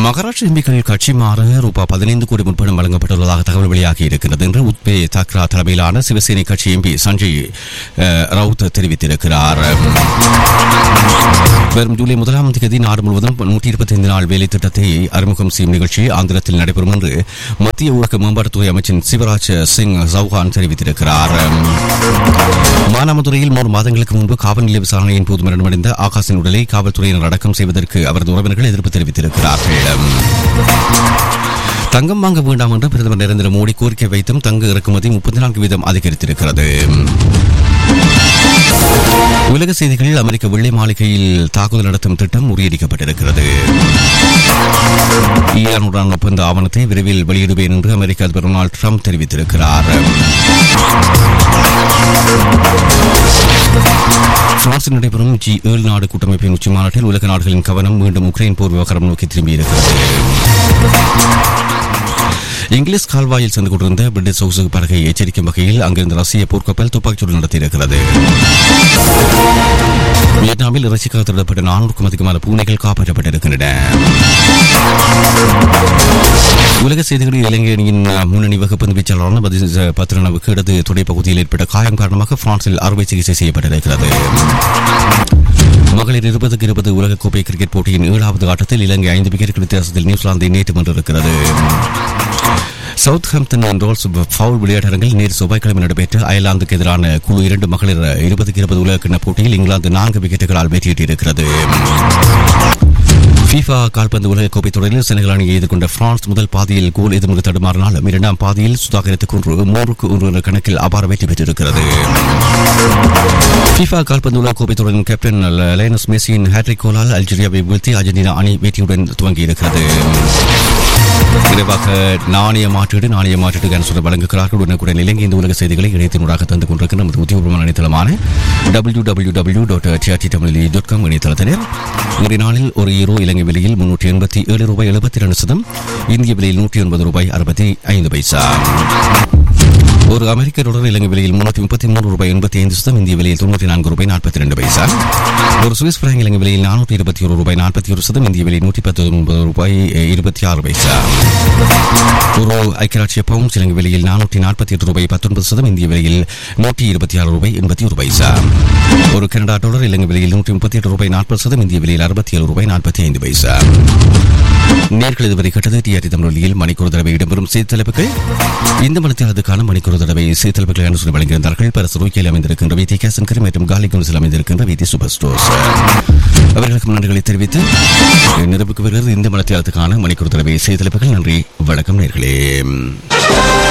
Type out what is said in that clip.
மகாராஷ்டிர எம்பிக்கள் கட்சி மாற ரூபாய் பதினைந்து கோடி முன்பணம் வழங்கப்பட்டுள்ளதாக தகவல் வெளியாகி இருக்கிறது என்று உத்பே தாக்ரா தலைமையிலான சிவசேனை கட்சி எம்பி சஞ்சய் அஹ், ரவுத் தெரிவித்திருக்கிறார் வரும் ஜூலை முதலாம் தேதி நாடு முழுவதும் நூற்றி இருபத்தைந்து நாள் வேலை திட்டத்தை அறிமுகம் செய்யும் நிகழ்ச்சி ஆந்திரத்தில் நடைபெறும் என்று மத்திய ஊரக மேம்பாட்டுத்துறை அமைச்சர் சிவராஜ் சிங் சௌஹான் தெரிவித்திருக்கிறார் மானாமதுரையில் மூன்று மாதங்களுக்கு முன்பு காவல் நிலைய விசாரணையின் போது மரணமடைந்த ஆகாஷின் உடலை காவல்துறையினர் அடக்கம் செய்வதற்கு அவரது உறவினர்கள் எதிர்ப்பு தெரிவித்திருக்கிறார்கள் தங்கம் வாங்க வேண்டாம் என்று பிரதமர் நரேந்திர மோடி கோரிக்கை வைத்தும் தங்க இறக்குமதி முப்பத்தி நான்கு வீதம் அதிகரித்திருக்கிறது உலக செய்திகளில் அமெரிக்க வெள்ளை மாளிகையில் தாக்குதல் நடத்தும் திட்டம் முறியடிக்கப்பட்டிருக்கிறது ஈரானுடன் ஒப்பந்த ஆவணத்தை விரைவில் வெளியிடுவேன் என்று அமெரிக்க அதிபர் டொனால்டு ட்ரம்ப் தெரிவித்திருக்கிறார் பிரான்சில் நடைபெறும் ஜி ஏழு நாடு கூட்டமைப்பின் உச்சி மாநாட்டில் உலக நாடுகளின் கவனம் மீண்டும் உக்ரைன் போர் விவகாரம் நோக்கி திரும்பியிருக்கிறது இங்கிலீஷ் கால்வாயில் சென்று கொண்டிருந்த பிரிட்டிஷ் சொகுசு படகை எச்சரிக்கும் வகையில் அங்கிருந்த ரஷ்ய போர்க்கப்பல் துப்பாக்கிச்சூடு நடத்தியிருக்கிறது வியட்நாமில் இறைச்சிக்காக திருடப்பட்ட நானூறுக்கும் அதிகமான பூனைகள் காப்பாற்றப்பட்டிருக்கின்றன உலக செய்திகளில் இலங்கை அணியின் முன்னணி வகுப்பு வீச்சாளரான பதில் பத்ரனவுக்கு இடது துடை பகுதியில் ஏற்பட்ட காயம் காரணமாக பிரான்சில் அறுவை சிகிச்சை செய்யப்பட்டிருக்கிறது மகளிர் இருபதுக்கு இருபது உலகக்கோப்பை கிரிக்கெட் போட்டியின் ஏழாவது ஆட்டத்தில் இலங்கை ஐந்து விக்கெட் வித்தியாசத்தில் நியூசிலாந்தை நேற்று வென்றிருக்கிறது சவுத் ஹாம்ப்டன் ரோல்ஸ் ஃபவுல் விளையாட்டரங்கில் நேற்று செவ்வாய்க்கிழமை நடைபெற்ற அயர்லாந்துக்கு எதிரான குழு இரண்டு மகளிர் இருபதுக்கு இருபது உலகக்கிண்ண போட்டியில் இங்கிலாந்து நான்கு விக்கெட்டுகளால் வெற்றியிட்டிருக்கிறது FIFA கால்பந்து உலக கோப்பை தொடரில் செனகல் அணியை எதிர்கொண்ட பிரான்ஸ் முதல் பாதியில் கோல் எதிர்முறை தடுமாறினாலும் இரண்டாம் பாதியில் சுதாகரித்துக் கொண்டு மூன்றுக்கு ஒன்று என்ற கணக்கில் அபார வெற்றி பெற்றிருக்கிறது FIFA கால்பந்து உலக கோப்பை தொடரின் கேப்டன் லைனஸ் மெஸ்ஸியின் ஹேட்ரிக் கோலால் அல்ஜீரியாவை வீழ்த்தி அர்ஜென்டினா அணி வெற்றியுடன் துவங்கியிருக்கிறது விரைவாக நாணய மாற்றீடு நாணய மாற்றீடு கேன்சர் வழங்குகிறார்கள் உடனுக்குடன் இலங்கை இந்த உலக செய்திகளை இணையத்தினூடாக தந்து கொண்டிருக்கிற நமது உத்தியோகபூர்வமான இணையதளமான W W W dot T R T Tamil dot com இணையதளத்தினர் இன்றைய நாளில் ஒரு ஈரோ இலங்கை விலையில் முன்னூற்றி எண்பத்தி ஏழு ரூபாய் எழுபத்தி ரெண்டு சதம் இந்திய விலையில் நூற்றி ஒன்பது ரூபாய் அறுபத்தி ஐந்து பைசா ஒரு அமெரிக்க டாலர் இலங்கை விலையில் முன்னூற்றி முப்பத்தி மூன்று ரூபாய் எண்பத்தி ஐந்து சதம் இந்திய விலையில் தொண்ணூற்றி நான்கு ரூபாய் நாற்பத்தி ரெண்டு பைசா ஒரு சுவிஸ் பிராங்க் இலங்கை விலையில் நானூற்றி இருபத்தி ஒரு ரூபாய் நாற்பத்தி ஒரு சதம் இந்திய விலையில் நூற்றி பத்தொன்பது ரூபாய் இருபத்தி ஆறு பைசா ஒரு ஐக்கியராட்சிய பவுன்ஸ் இலங்கை விலையில் நானூற்றி நாற்பத்தி எட்டு ரூபாய் பத்தொன்பது சதம் இந்திய விலையில் நூற்றி இருபத்தி ஆறு ரூபாய் எண்பத்தி ஒரு பைசா ஒரு கனடா டாலர் இலங்கை விலையில் நூற்றி முப்பத்தி எட்டு ரூபாய் நாற்பது சதம் இந்திய விலையில் அறுபத்தி ஏழு ரூபாய் நாற்பத்தி ஐந்து பைசா நேர்கள் இதுவரை கட்டது டிஆர்டி தமிழொலியில் மணிக்கூர் தடவை இடம்பெறும் செய்தித்தலைப்புகள் இந்த மனத்தில் அதுக்கான மணிக்கூர் தடவை செய்தித்தலைப்புகளை அனுசரி வழங்கியிருந்தார்கள் பரசு ரூக்கியில் அமைந்திருக்கின்ற வீதி கேசன்கர் மற்றும் காலி கவுன்சில் அமைந்திருக்கின்ற வீதி சூப்பர் ஸ்டோர்ஸ் அவர்களுக்கு நன்றிகளை தெரிவித்து நிரப்புக்கு வருகிறது இந்த மனத்தில் அதுக்கான மணிக்கூர் தடவை செய்தித்தலைப்புகள் நன்றி வணக்கம் நேர்களே